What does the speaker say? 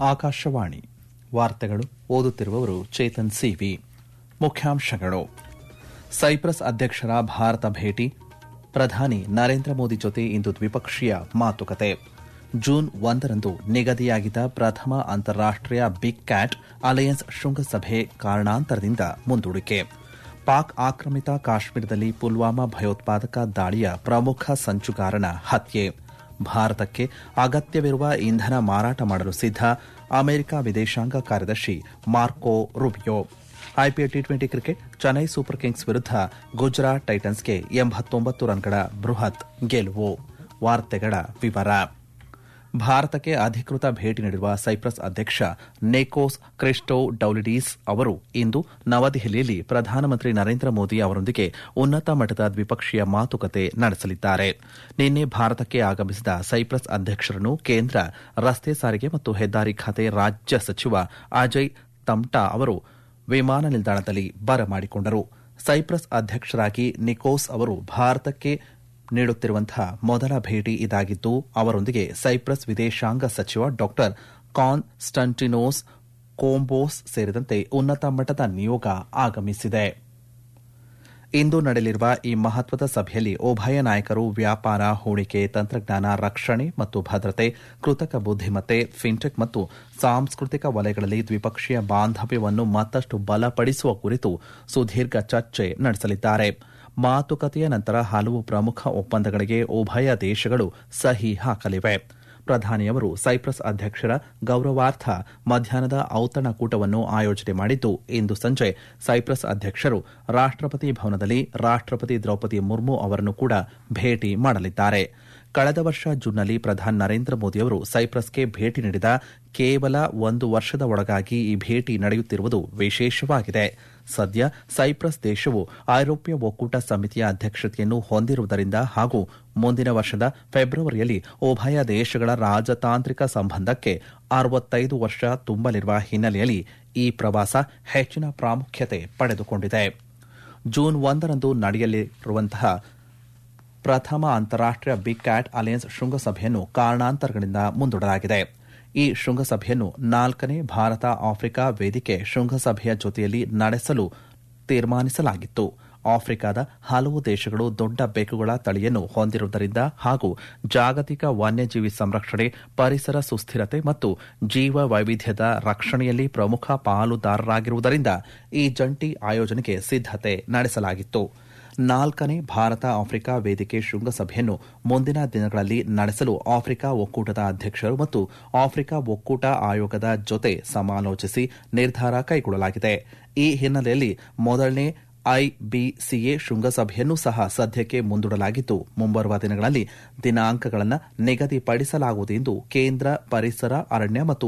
ಆಕಾಶವಾಣಿ ವಾರ್ತೆಗಳು ಓದುತ್ತಿರುವವರು ಚೇತನ್ ಸಿವಿ ಮುಖ್ಯಾಂಶಗಳು ಸೈಪ್ರಸ್ ಅಧ್ಯಕ್ಷರ ಭಾರತ ಭೇಟಿ ಪ್ರಧಾನಿ ನರೇಂದ್ರ ಮೋದಿ ಜೊತೆ ಇಂದು ದ್ವಿಪಕ್ಷೀಯ ಮಾತುಕತೆ ಜೂನ್ ಒಂದರಂದು ನಿಗದಿಯಾಗಿದ್ದ ಪ್ರಥಮ ಅಂತಾರಾಷ್ಟೀಯ ಬಿಗ್ ಕ್ಯಾಟ್ ಅಲಯನ್ಸ್ ಶೃಂಗಸಭೆ ಕಾರಣಾಂತರದಿಂದ ಮುಂದೂಡಿಕೆ ಪಾಕ್ ಆಕ್ರಮಿತ ಕಾಶ್ಮೀರದಲ್ಲಿ ಪುಲ್ವಾಮಾ ಭಯೋತ್ಪಾದಕ ದಾಳಿಯ ಪ್ರಮುಖ ಸಂಚುಗಾರನ ಹತ್ಯೆ ಭಾರತಕ್ಕೆ ಅಗತ್ಯವಿರುವ ಇಂಧನ ಮಾರಾಟ ಮಾಡಲು ಸಿದ್ಧ ಅಮೆರಿಕ ವಿದೇಶಾಂಗ ಕಾರ್ಯದರ್ಶಿ Marco Rubio IPL T twenty cricket Chennai super kings ವಿರುದ್ಧ ಗುಜರಾತ್ ಟೈಟನ್ಸ್ಗೆ ಎಂಬತ್ತೊಂಬತ್ತು ರನ್ಗಳ ಬೃಹತ್ ಗೆಲುವು ವಾರ್ತೆಗಳ ವಿವರ ಭಾರತಕ್ಕೆ ಅಧಿಕೃತ ಭೇಟಿ ನೀಡಿರುವ ಸೈಪ್ರಸ್ ಅಧ್ಯಕ್ಷ ನೇಕೋಸ್ ಕ್ರಿಸ್ಟೋ ಡೌಲಿಡೀಸ್ ಅವರು ಇಂದು ನವದೆಹಲಿಯಲ್ಲಿ ಪ್ರಧಾನಮಂತ್ರಿ ನರೇಂದ್ರ ಮೋದಿ ಅವರೊಂದಿಗೆ ಉನ್ನತ ಮಟ್ಟದ ದ್ವಿಪಕ್ಷೀಯ ಮಾತುಕತೆ ನಡೆಸಲಿದ್ದಾರೆ ನಿನ್ನೆ ಭಾರತಕ್ಕೆ ಆಗಮಿಸಿದ ಸೈಪ್ರಸ್ ಅಧ್ಯಕ್ಷರನ್ನು ಕೇಂದ್ರ ರಸ್ತೆ ಸಾರಿಗೆ ಮತ್ತು ಹೆದ್ದಾರಿ ಖಾತೆ ರಾಜ್ಯ ಸಚಿವ ಅಜಯ್ ತಮ್ಟಾ ಅವರು ವಿಮಾನ ನಿಲ್ದಾಣದಲ್ಲಿ ಬರಮಾಡಿಕೊಂಡರು ಸೈಪ್ರಸ್ ಅಧ್ಯಕ್ಷರಾಗಿ ನಿಕೋಸ್ ಅವರು ಭಾರತಕ್ಕೆ ನೀಡುತ್ತಿರುವಂತಹ ಮೊದಲ ಭೇಟಿ ಇದಾಗಿದ್ದು ಅವರೊಂದಿಗೆ ಸೈಪ್ರಸ್ ವಿದೇಶಾಂಗ ಸಚಿವ ಡಾ ಕಾನ್ಸ್ಟಂಟಿನೋಸ್ ಕೋಂಬೋಸ್ ಸೇರಿದಂತೆ ಉನ್ನತ ಮಟ್ಟದ ನಿಯೋಗ ಆಗಮಿಸಿದೆ ಇಂದು ನಡೆಯಲಿರುವ ಈ ಮಹತ್ವದ ಸಭೆಯಲ್ಲಿ ಉಭಯ ನಾಯಕರು ವ್ಯಾಪಾರ ಹೂಡಿಕೆ ತಂತ್ರಜ್ಞಾನ ರಕ್ಷಣೆ ಮತ್ತು ಭದ್ರತೆ ಕೃತಕ ಬುದ್ದಿಮತ್ತೆ ಫಿನ್ಟೆಕ್ ಮತ್ತು ಸಾಂಸ್ಕೃತಿಕ ವಲಯಗಳಲ್ಲಿ ದ್ವಿಪಕ್ಷೀಯ ಬಾಂಧವ್ಯವನ್ನು ಮತ್ತಷ್ಟು ಬಲಪಡಿಸುವ ಕುರಿತು ಸುದೀರ್ಘ ಚರ್ಚೆ ನಡೆಸಲಿದ್ದಾರೆ ಮಾತುಕತೆಯ ನಂತರ ಹಲವು ಪ್ರಮುಖ ಒಪ್ಪಂದಗಳಿಗೆ ಉಭಯ ದೇಶಗಳು ಸಹಿ ಹಾಕಲಿವೆ ಪ್ರಧಾನಿಯವರು ಸೈಪ್ರಸ್ ಅಧ್ಯಕ್ಷರ ಗೌರವಾರ್ಥ ಮಧ್ಯಾಹ್ನದ ಔತಣಕೂಟವನ್ನು ಆಯೋಜನೆ ಮಾಡಿದ್ದು ಇಂದು ಸಂಜೆ ಸೈಪ್ರಸ್ ಅಧ್ಯಕ್ಷರು ರಾಷ್ಟಪತಿ ಭವನದಲ್ಲಿ ರಾಷ್ಟಪತಿ ದ್ರೌಪದಿ ಮುರ್ಮು ಅವರನ್ನು ಕೂಡ ಭೇಟಿ ಮಾಡಲಿದ್ದಾರೆ ಕಳೆದ ವರ್ಷ ಜೂನ್ನಲ್ಲಿ ಪ್ರಧಾನಿ ನರೇಂದ್ರ ಮೋದಿಯವರು ಸೈಪ್ರಸ್ಗೆ ಭೇಟಿ ನೀಡಿದ ಕೇವಲ ಒಂದು ವರ್ಷದ ಒಳಗಾಗಿ ಈ ಭೇಟಿ ನಡೆಯುತ್ತಿರುವುದು ವಿಶೇಷವಾಗಿದೆ ಸದ್ಯ ಸೈಪ್ರಸ್ ದೇಶವು ಐರೋಪ್ಯ ಒಕ್ಕೂಟ ಸಮಿತಿಯ ಅಧ್ಯಕ್ಷತೆಯನ್ನು ಹೊಂದಿರುವುದರಿಂದ ಹಾಗೂ ಮುಂದಿನ ವರ್ಷದ ಫೆಬ್ರವರಿಯಲ್ಲಿ ಉಭಯ ದೇಶಗಳ ರಾಜತಾಂತ್ರಿಕ ಸಂಬಂಧಕ್ಕೆ ಅರವತ್ತೈದು ವರ್ಷ ತುಂಬಲಿರುವ ಹಿನ್ನೆಲೆಯಲ್ಲಿ ಈ ಪ್ರವಾಸ ಹೆಚ್ಚಿನ ಪ್ರಾಮುಖ್ಯತೆ ಪಡೆದುಕೊಂಡಿದೆ ಜೂನ್ ಒಂದರಂದು ನಡೆಯಲಿರುವಂತಹ ಪ್ರಥಮ ಅಂತಾರಾಷ್ಟೀಯ ಬಿಗ್ ಕ್ಯಾಟ್ ಅಲಯನ್ಸ್ ಶೃಂಗಸಭೆಯನ್ನು ಕಾರಣಾಂತರಗಳಿಂದ ಮುಂದೂಡಲಾಗಿದೆ ಈ ಶೃಂಗಸಭೆಯನ್ನು ನಾಲ್ಕನೇ ಭಾರತ ಆಫ್ರಿಕಾ ವೇದಿಕೆ ಶೃಂಗಸಭೆಯ ಜೊತೆಯಲ್ಲಿ ನಡೆಸಲು ತೀರ್ಮಾನಿಸಲಾಗಿತ್ತು ಆಫ್ರಿಕಾದ ಹಲವು ದೇಶಗಳು ದೊಡ್ಡ ಬೆಕ್ಕುಗಳ ತಳಿಯನ್ನು ಹೊಂದಿರುವುದರಿಂದ ಹಾಗೂ ಜಾಗತಿಕ ವನ್ಯಜೀವಿ ಸಂರಕ್ಷಣೆ ಪರಿಸರ ಸುಸ್ಥಿರತೆ ಮತ್ತು ಜೀವ ವೈವಿಧ್ಯದ ರಕ್ಷಣೆಯಲ್ಲಿ ಪ್ರಮುಖ ಪಾಲುದಾರರಾಗಿರುವುದರಿಂದ ಈ ಜಂಟಿ ಆಯೋಜನೆಗೆ ಸಿದ್ದತೆ ನಡೆಸಲಾಗಿತ್ತು ನಾಲ್ಕನೇ ಭಾರತ ಆಫ್ರಿಕಾ ವೇದಿಕೆ ಶೃಂಗಸಭೆಯನ್ನು ಮುಂದಿನ ದಿನಗಳಲ್ಲಿ ನಡೆಸಲು ಆಫ್ರಿಕಾ ಒಕ್ಕೂಟದ ಅಧ್ಯಕ್ಷರು ಮತ್ತು ಆಫ್ರಿಕಾ ಒಕ್ಕೂಟ ಆಯೋಗದ ಜೊತೆ ಸಮಾಲೋಚಿಸಿ ನಿರ್ಧಾರ ಕೈಗೊಳ್ಳಲಾಗಿದೆ ಈ ಹಿನ್ನೆಲೆಯಲ್ಲಿ ಮೊದಲನೇ ಐಬಿಸಿಎ ಶೃಂಗಸಭೆಯನ್ನು ಸಹ ಸದ್ಯಕ್ಕೆ ಮುಂದೂಡಲಾಗಿದ್ದು ಮುಂಬರುವ ದಿನಗಳಲ್ಲಿ ದಿನಾಂಕಗಳನ್ನು ನಿಗದಿಪಡಿಸಲಾಗುವುದು ಎಂದು ಕೇಂದ್ರ ಪರಿಸರ ಅರಣ್ಯ ಮತ್ತು